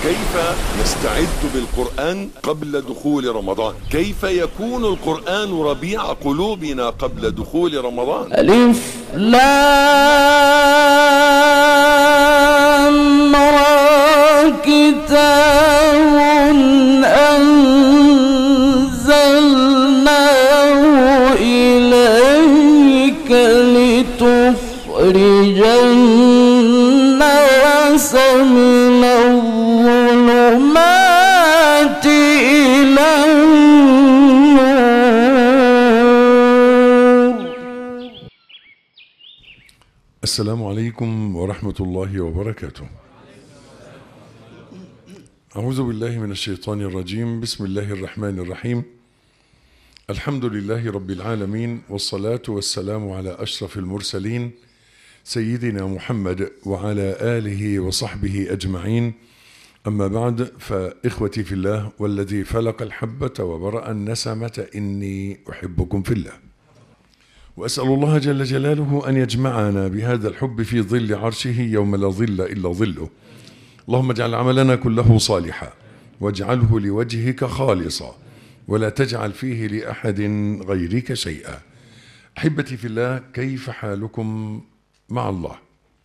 كيف نستعد بالقرآن قبل دخول رمضان كيف يكون القرآن ربيع قلوبنا قبل دخول رمضان ألف لام را كتاب أنزلناه إليك لتخرج الناس من الظلمات إلى النور السلام عليكم ورحمة الله وبركاته أعوذ بالله من الشيطان الرجيم بسم الله الرحمن الرحيم الحمد لله رب العالمين والصلاة والسلام على أشرف المرسلين سيدنا محمد وعلى آله وصحبه أجمعين أما بعد فإخوتي في الله والذي فلق الحبة وبرأ النسمة إني أحبكم في الله وأسأل الله جل جلاله أن يجمعنا بهذا الحب في ظل عرشه يوم لا ظل إلا ظله اللهم اجعل عملنا كله صالحا واجعله لوجهك خالصا ولا تجعل فيه لأحد غيرك شيئا أحبتي في الله كيف حالكم مع الله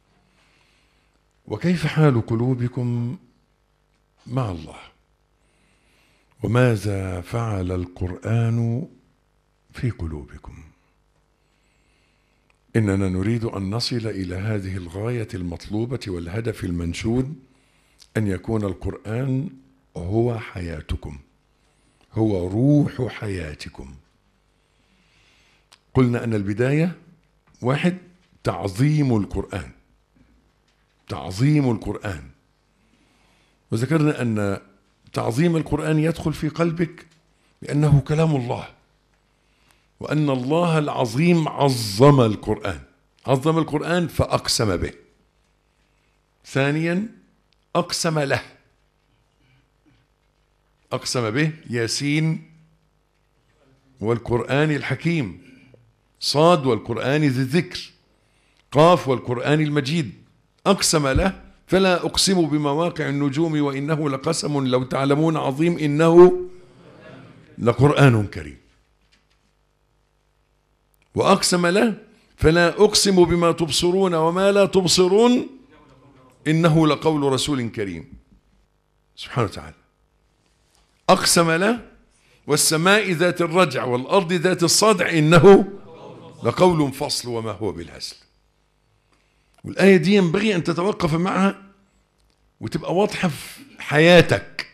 وكيف حال قلوبكم مع الله وماذا فعل القرآن في قلوبكم إننا نريد أن نصل إلى هذه الغاية المطلوبة والهدف المنشود أن يكون القرآن هو حياتكم هو روح حياتكم قلنا أن البداية واحد تعظيم القرآن تعظيم القرآن وذكرنا أن تعظيم القرآن يدخل في قلبك لأنه كلام الله وأن الله العظيم عظم القرآن عظم القرآن فأقسم به ثانيا أقسم له أقسم به ياسين والقرآن الحكيم صاد والقرآن ذي الذكر قاف والقرآن المجيد أقسم له فلا أقسم بمواقع النجوم وإنه لقسم لو تعلمون عظيم إنه لقرآن كريم وأقسم له فلا أقسم بما تبصرون وما لا تبصرون إنه لقول رسول كريم سبحانه وتعالى أقسم له والسماء ذات الرجع والأرض ذات الصدع إنه لقول فصل وما هو بالهزل والآية دي ينبغي أن تتوقف معها وتبقى واضحة في حياتك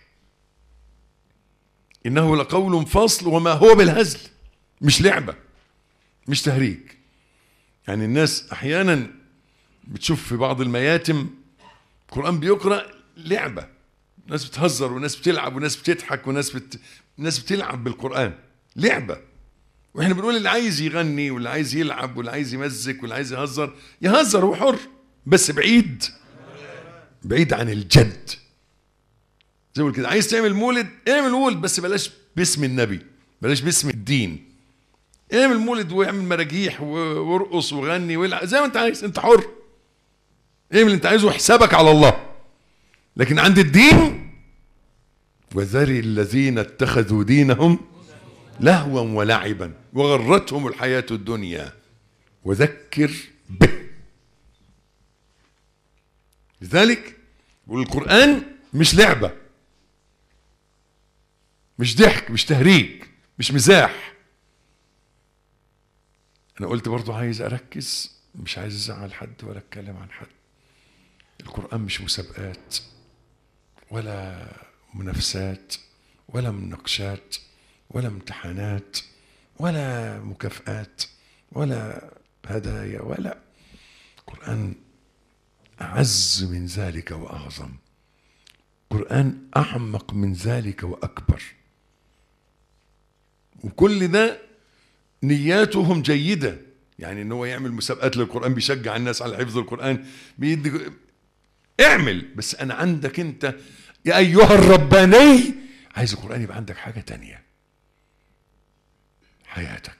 إنه لقول فصل وما هو بالهزل مش لعبة مش تهريج يعني الناس أحيانا بتشوف في بعض المياتم القرآن بيقرأ لعبة ناس بتهزر وناس بتلعب وناس بتضحك وناس بت... ناس بتلعب بالقرآن لعبة واحنا بنقول اللي عايز يغني واللي عايز يلعب واللي عايز يمزك واللي عايز يهزر يهزر هو حر بس بعيد بعيد عن الجد زي ما كده عايز تعمل مولد اعمل مولد بس بلاش باسم النبي بلاش باسم الدين اعمل مولد واعمل مراجيح وارقص وغني والعب زي ما انت عايز انت حر اعمل اللي انت عايزه وحسابك على الله لكن عند الدين وذري الذين اتخذوا دينهم لهوا ولعبا وغرتهم الحياة الدنيا وذكر به لذلك والقرآن مش لعبة مش ضحك مش تهريج مش مزاح أنا قلت برضو عايز أركز مش عايز أزعل حد ولا أتكلم عن حد القرآن مش مسابقات ولا منافسات ولا مناقشات ولا امتحانات ولا مكافآت ولا هدايا ولا القرآن أعز من ذلك وأعظم القرآن أعمق من ذلك وأكبر وكل ده نياتهم جيدة يعني ان هو يعمل مسابقات للقرآن بيشجع الناس على حفظ القرآن بيدي اعمل بس انا عندك انت يا ايها الرباني عايز القرآن يبقى عندك حاجة تانية حياتك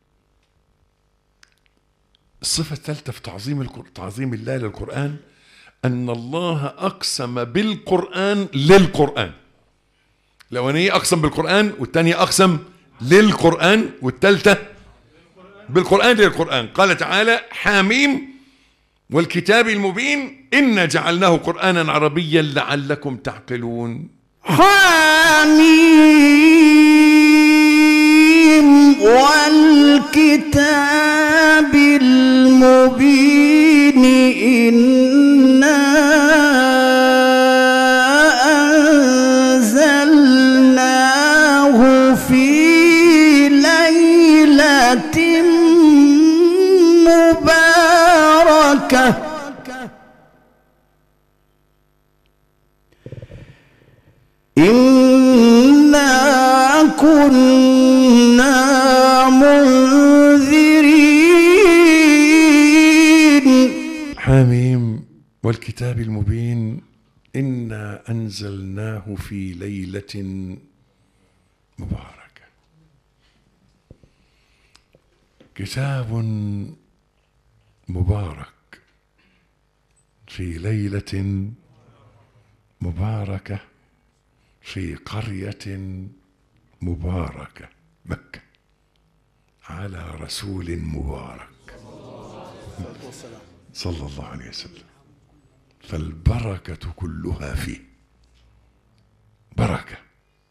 الصفة الثالثة في تعظيم القر- تعظيم الله للقرآن أن الله أقسم بالقرآن للقرآن الأولانية أقسم بالقرآن والثانية أقسم للقرآن والثالثة بالقرآن للقرآن قال تعالى حاميم والكتاب المبين إنا جعلناه قرآنا عربيا لعلكم تعقلون حميم والكتاب المبين إنا أنزلناه في ليلة مباركة إنا كنا منذرين حاميم والكتاب المبين إنا أنزلناه في ليلة مباركة كتاب مبارك في ليلة مباركة في قرية مباركة مكة على رسول مبارك صلى الله عليه وسلم فالبركة كلها فيه بركة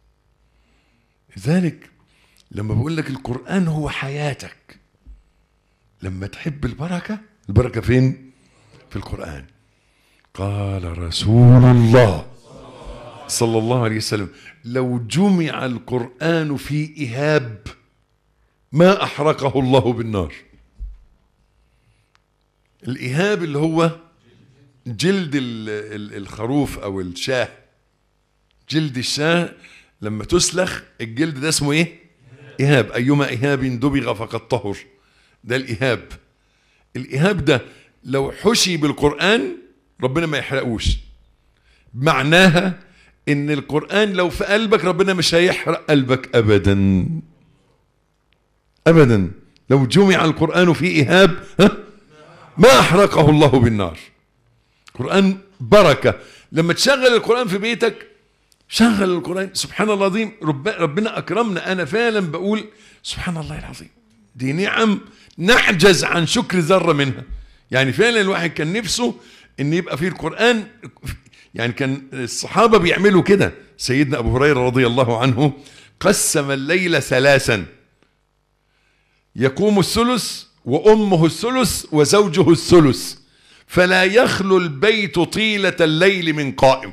لذلك لما بقول لك القرآن هو حياتك لما تحب البركة البركة فين في القرآن قال رسول الله صلى الله عليه وسلم لو جمع القرآن في إهاب ما أحرقه الله بالنار الإهاب اللي هو جلد ال- ال- الخروف أو الشاه جلد الشاه لما تسلخ الجلد ده اسمه إيه؟ إهاب أيما إهاب دبغ فقد طهر ده الإهاب الإهاب ده لو حشي بالقرآن ربنا ما يحرقوش معناها ان القرآن لو في قلبك ربنا مش هيحرق قلبك ابدا ابدا لو جمع القرآن في اهاب ها ما احرقه الله بالنار القرآن بركة لما تشغل القرآن في بيتك شغل القرآن سبحان الله العظيم رب ربنا أكرمنا أنا فعلا بقول سبحان الله العظيم دي نعم نعجز عن شكر ذرة منها يعني فعلا الواحد كان نفسه ان يبقى فيه القرآن يعني كان الصحابة بيعملوا كده سيدنا أبو هريرة رضي الله عنه قسم الليل ثلاثا يقوم الثلث وأمه الثلث وزوجه الثلث فلا يخلو البيت طيلة الليل من قائم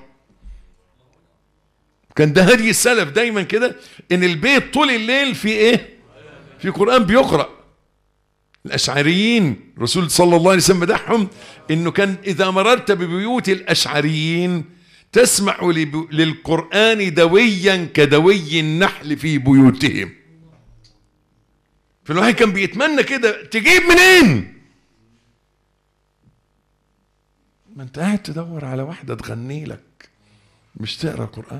كان ده هدي السلف دايما كده ان البيت طول الليل في ايه في قرآن بيقرأ الأشعريين رسول صلى الله عليه وسلم مدحهم انه كان اذا مررت ببيوت الأشعريين تسمع لب- للقرآن دويا كدوي النحل في بيوتهم فالواحد كان بيتمنى كده تجيب منين ما انت قاعد تدور على واحدة تغني لك مش تقرا القرآن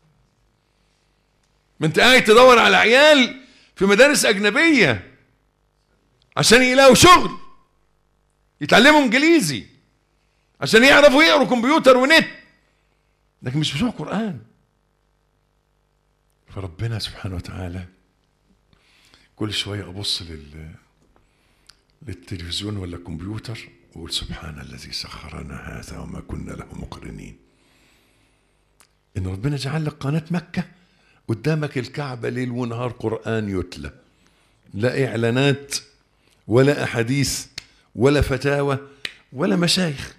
ما انت قاعد تدور على عيال في مدارس أجنبية عشان يلاقوا شغل يتعلموا انجليزي عشان يعرفوا يقروا كمبيوتر ونت لكن مش بتوع قرآن فربنا سبحانه وتعالى كل شوية أبص لل للتلفزيون ولا الكمبيوتر وأقول سبحان الذي سخرنا هذا وما كنا له مقرنين إن ربنا جعل لك قناة مكة قدامك الكعبة ليل ونهار قرآن يتلى لا إعلانات ولا أحاديث ولا فتاوى ولا مشايخ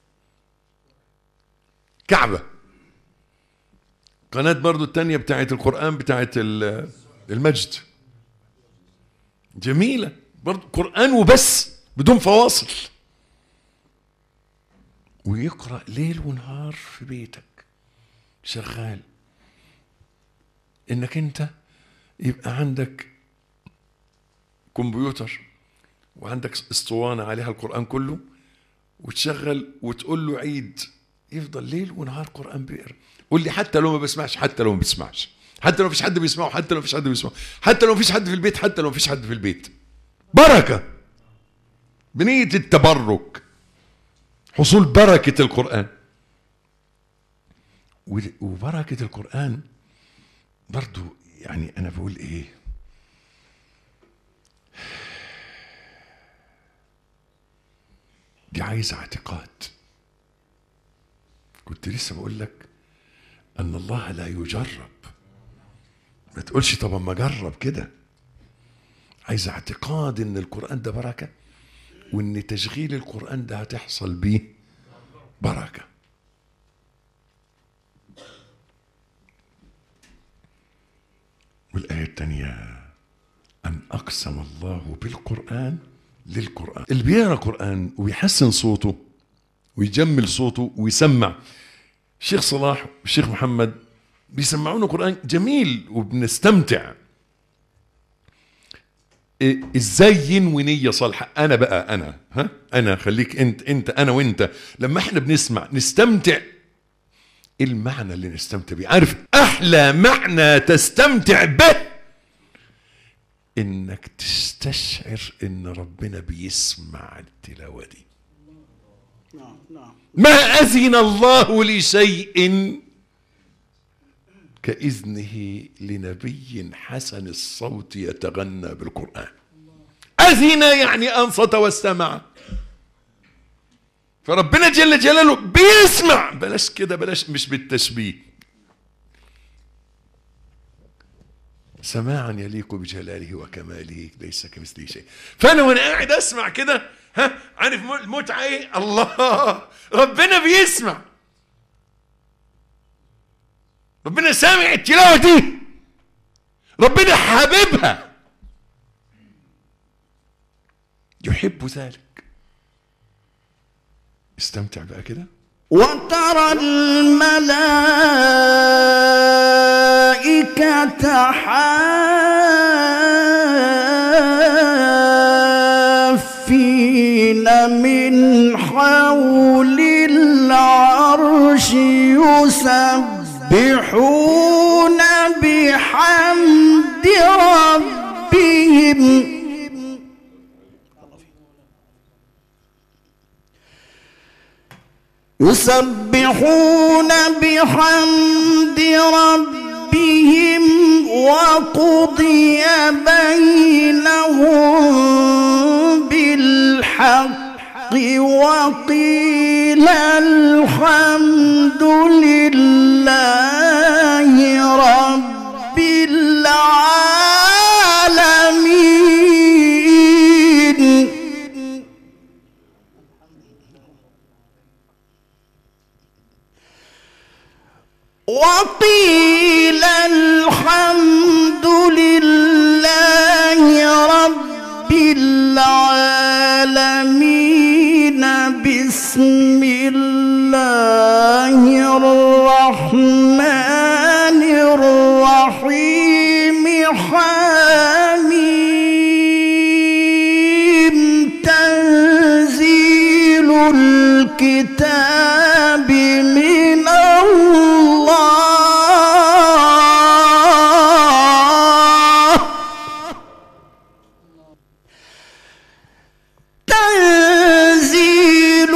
كعبة قناة برضو التانية بتاعت القرآن بتاعت ال- المجد جميلة برضو قرآن وبس بدون فواصل ويقرأ ليل ونهار في بيتك شغال انك انت يبقى عندك كمبيوتر وعندك اسطوانة عليها القرآن كله وتشغل وتقول له عيد يفضل ليل ونهار قرآن بيقرا قول لي حتى لو ما بسمعش حتى لو ما بسمعش حتى لو مفيش حد بيسمعه حتى لو مفيش حد بيسمعه حتى لو مفيش حد في البيت حتى لو مفيش حد في البيت بركة بنية التبرك حصول بركة القرآن و- وبركة القرآن برضو يعني أنا بقول إيه دي عايزة اعتقاد كنت لسه بقول لك أن الله لا يجرب ما تقولش طب ما أجرب كده عايز اعتقاد ان القرآن ده بركة وان تشغيل القرآن ده هتحصل بيه بركة والآية الثانية أن أقسم الله بالقرآن للقرآن اللي بيقرأ قرآن ويحسن صوته ويجمل صوته ويسمع الشيخ صلاح والشيخ محمد بيسمعونا قرآن جميل وبنستمتع إيه، ازاي ينوي نيه صالحه انا بقى انا ها انا خليك انت انت انا وانت لما احنا بنسمع نستمتع ايه المعنى اللي نستمتع بيه عارف احلى معنى تستمتع به انك تستشعر ان ربنا بيسمع التلاوه دي نعم نعم ما أذن الله لشيء كإذنه لنبي حسن الصوت يتغنى بالقرآن أذن يعني أنصت واستمع فربنا جل جلاله بيسمع بلاش كده بلاش مش بالتشبيه سماعا يليق بجلاله وكماله ليس كمثله شيء فانا وانا قاعد اسمع كده ها عارف م- المتعه ايه الله ربنا بيسمع ربنا سامع التلاوه دي ربنا حاببها يحب ذلك استمتع بقى كده وترى الملائكة حافين من حول العرش يسبحون بحمد ربهم يسبحون بحمد ربهم وقضي بينهم بالحق وقيل الحمد لله رب العالمين وقيل الحمد لله رب العالمين بسم الله الرحمن الرحيم حميم تنزيل الكتاب من الله تنزيل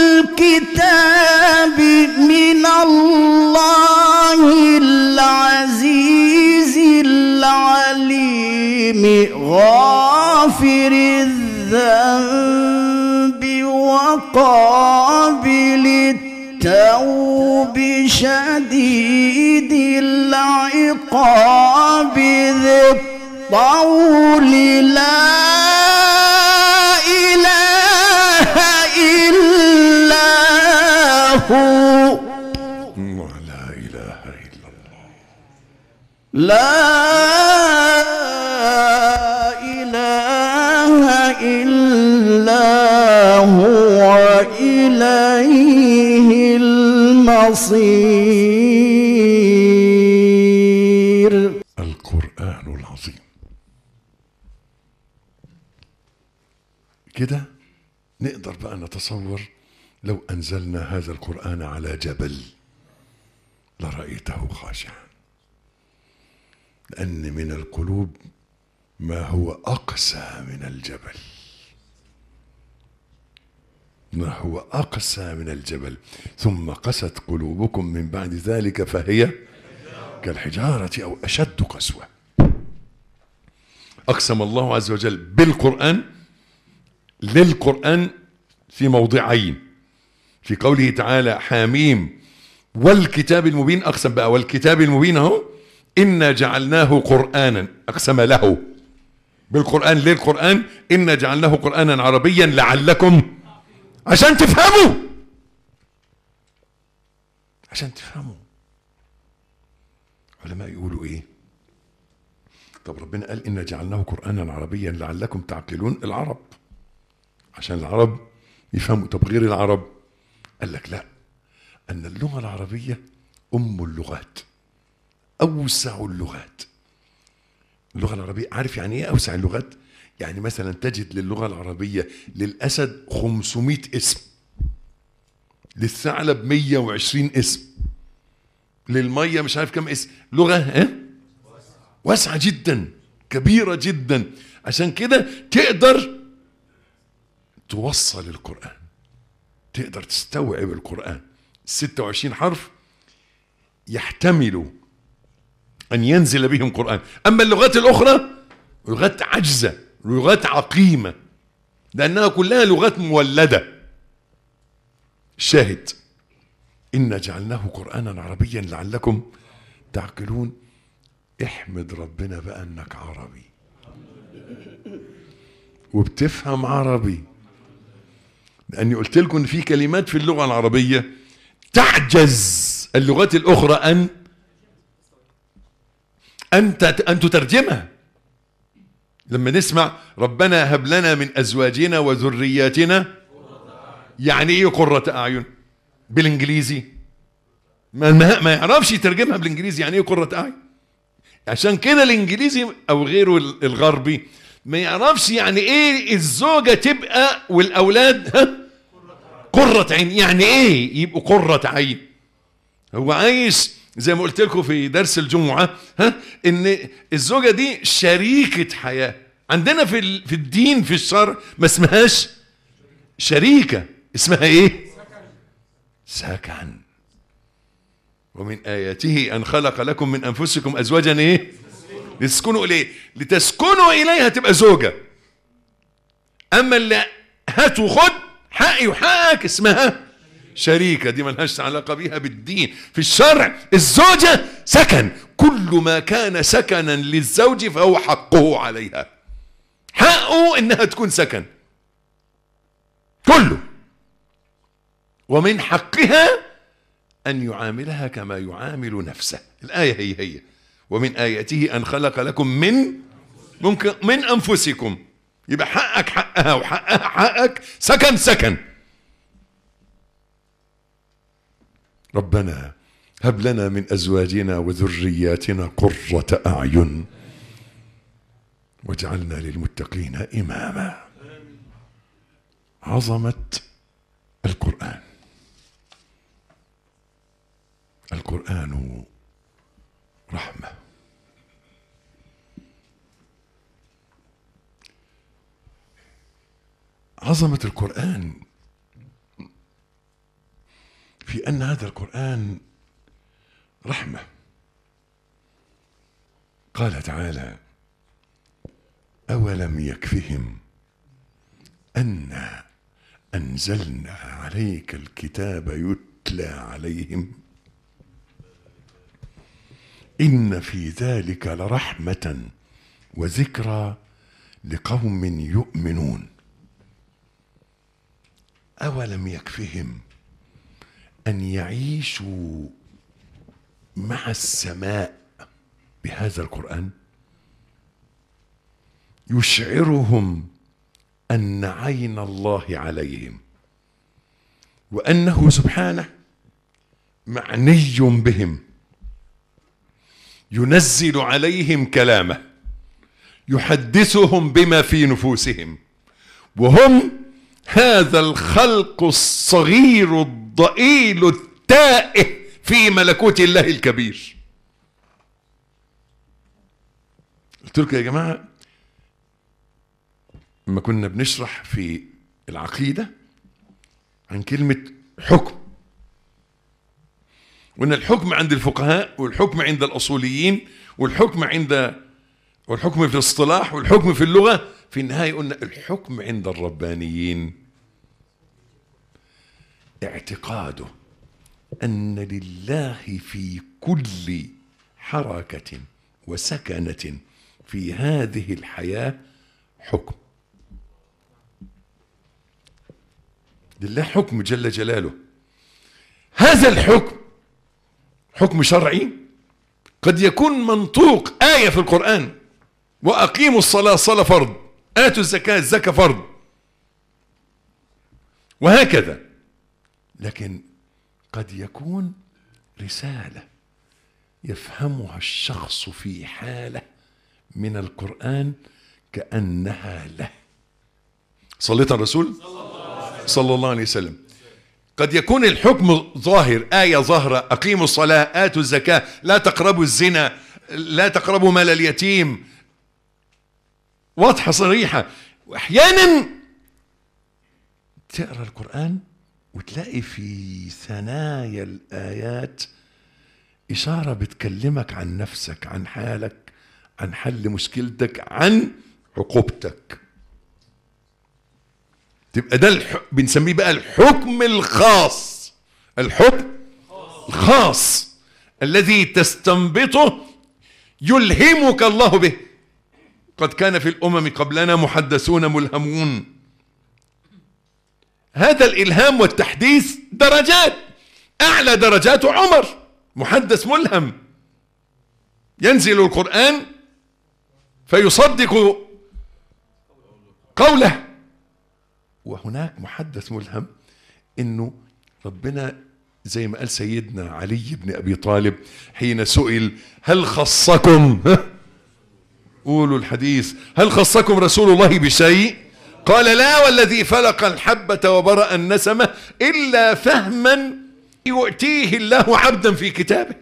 الكتاب من الله العزيز العليم غافر الذنب وقابل التوب شديد العقاب ذي الطول لا إله إلا هو لا اله الا الله لا إله إلا هو إليه المصير القرآن العظيم كده نقدر بقى نتصور لو أنزلنا هذا القرآن على جبل لرأيته خاشعا لأن من القلوب ما هو أقسى من الجبل ما هو أقسى من الجبل ثم قست قلوبكم من بعد ذلك فهي كالحجارة أو أشد قسوة أقسم الله عز وجل بالقرآن للقرآن في موضعين في قوله تعالى حاميم والكتاب المبين أقسم بقى والكتاب المبين أهو إنا جعلناه قرآنا أقسم له بالقرآن للقرآن إنا جعلناه قرآنا عربيا لعلكم عشان تفهموا عشان تفهموا علماء يقولوا ايه طب ربنا قال إنا جعلناه قرآنا عربيا لعلكم تعقلون العرب عشان العرب يفهموا طب غير العرب قال لك لا أن اللغة العربية أم اللغات أوسع اللغات اللغة العربية عارف يعني إيه أوسع اللغات؟ يعني مثلا تجد للغة العربية للأسد 500 اسم للثعلب 120 اسم للمية مش عارف كم اسم لغة ها؟ واسعة جدا كبيرة جدا عشان كده تقدر توصل القرآن تقدر تستوعب القرآن 26 حرف يحتملوا أن ينزل بهم قرآن أما اللغات الأخرى لغات عجزة لغات عقيمة لأنها كلها لغات مولدة شاهد إنا جعلناه قرآنا عربيا لعلكم تعقلون احمد ربنا بقى انك عربي وبتفهم عربي لاني قلت لكم ان في كلمات في اللغه العربيه تعجز اللغات الاخرى ان ان تت- ان تترجمها لما نسمع ربنا هب لنا من ازواجنا وذرياتنا يعني ايه قرة اعين بالانجليزي ما ما ما يعرفش يترجمها بالانجليزي يعني ايه قرة اعين عشان كده الانجليزي او غيره ال- الغربي ما يعرفش يعني ايه الزوجة تبقى والاولاد ها قرة عين يعني ايه يبقوا قرة عين هو عايش زي ما قلت لكم في درس الجمعة ها ان الزوجة دي شريكة حياة عندنا في ال- في الدين في الشرع ما اسمهاش شريكة اسمها ايه سكن ومن آياته أن خلق لكم من أنفسكم أزواجا إيه؟ لتسكنوا إليه لتسكنوا إليها تبقى زوجة أما اللي هات وخد حقي وحقك اسمها شريكة دي ملهاش علاقة بيها بالدين في الشرع الزوجة سكن كل ما كان سكنا للزوج فهو حقه عليها حقه إنها تكون سكن كله ومن حقها أن يعاملها كما يعامل نفسه الآية هي هي ومن آياته أن خلق لكم من ممكن من أنفسكم يبقى حقك حقها وحقها حقك سكن سكن ربنا هب لنا من أزواجنا وذرياتنا قرة أعين واجعلنا للمتقين إماما عظمة القرآن القرآن رحمة عظمة القرآن في أن هذا القرآن رحمة قال تعالى أولم يكفهم أنا أنزلنا عليك الكتاب يتلى عليهم إن في ذلك لرحمة وذكرى لقوم يؤمنون أولم يكفهم أن يعيشوا مع السماء بهذا القرآن يشعرهم أن عين الله عليهم وأنه سبحانه معني بهم ينزل عليهم كلامه يحدثهم بما في نفوسهم وهم هذا الخلق الصغير الضئيل التائه في ملكوت الله الكبير قلت لكم يا جماعه لما كنا بنشرح في العقيده عن كلمة حكم وان الحكم عند الفقهاء والحكم عند الاصوليين والحكم عند والحكم في الاصطلاح والحكم في اللغه في النهايه قلنا الحكم عند الربانيين اعتقاده ان لله في كل حركه وسكنه في هذه الحياه حكم لله حكم جل جلاله هذا الحكم حكم شرعي قد يكون منطوق آية في القرآن وأقيموا الصلاة صلاة فرض آتوا الزكاة الزكاة فرض وهكذا لكن قد يكون رسالة يفهمها الشخص في حالة من القرآن كأنها له صليت على الرسول صلى الله عليه وسلم قد يكون الحكم ظاهر آية ظاهرة أقيموا الصلاة آتوا الزكاة لا تقربوا الزنا لا تقربوا مال اليتيم واضحة صريحة وأحيانا تقرأ القرآن وتلاقي في ثنايا الآيات إشارة بتكلمك عن نفسك عن حالك عن حل مشكلتك عن عقوبتك تبقى ده الح... بنسميه بقى الحكم الخاص الحكم الخاص الذي تستنبطه يلهمك الله به قد كان في الامم قبلنا محدثون ملهمون هذا الالهام والتحديث درجات اعلى درجاته عمر محدث ملهم ينزل القران فيصدق قوله وهناك محدث ملهم انه ربنا زي ما قال سيدنا علي بن ابي طالب حين سئل هل خصكم قولوا الحديث هل خصكم رسول الله بشيء قال لا والذي فلق الحبة وبرأ النسمة إلا فهما يؤتيه الله عبدا في كتابه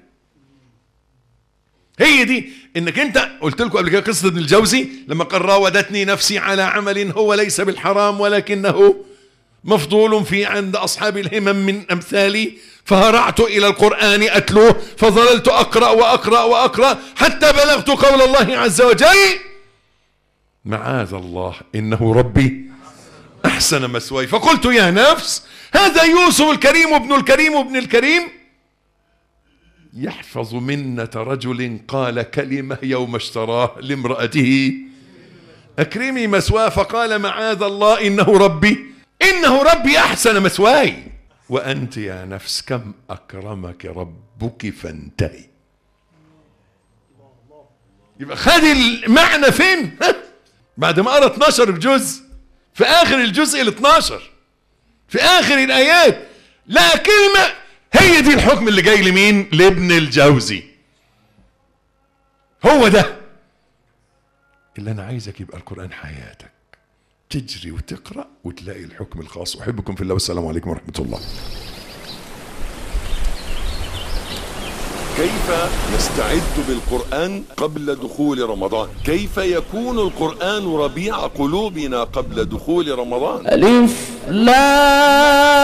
هي دي انك انت قلت لكم قبل كده قصه ابن الجوزي لما قال راودتني نفسي على عمل هو ليس بالحرام ولكنه مفضول في عند اصحاب الهمم من امثالي فهرعت الى القران اتلوه فظللت اقرا واقرا واقرا حتى بلغت قول الله عز وجل معاذ الله انه ربي احسن مثواي فقلت يا نفس هذا يوسف الكريم ابن الكريم ابن الكريم يحفظ منة رجل قال كلمة يوم اشتراه لامرأته أكرمي مثواه فقال معاذ الله إنه ربي إنه ربي أحسن مثواي وأنت يا نفس كم أكرمك ربك فانتهي يبقى خد المعنى فين ها؟ بعد ما قرأ 12 جزء في آخر الجزء ال 12 في آخر الآيات لا كلمة هي دي الحكم اللي جاي لمين لابن الجوزي هو ده اللي انا عايزك يبقى القرآن حياتك تجري وتقرأ وتلاقي الحكم الخاص أحبكم في الله والسلام عليكم ورحمة الله كيف نستعد بالقرآن قبل دخول رمضان كيف يكون القرآن ربيع قلوبنا قبل دخول رمضان ألف لام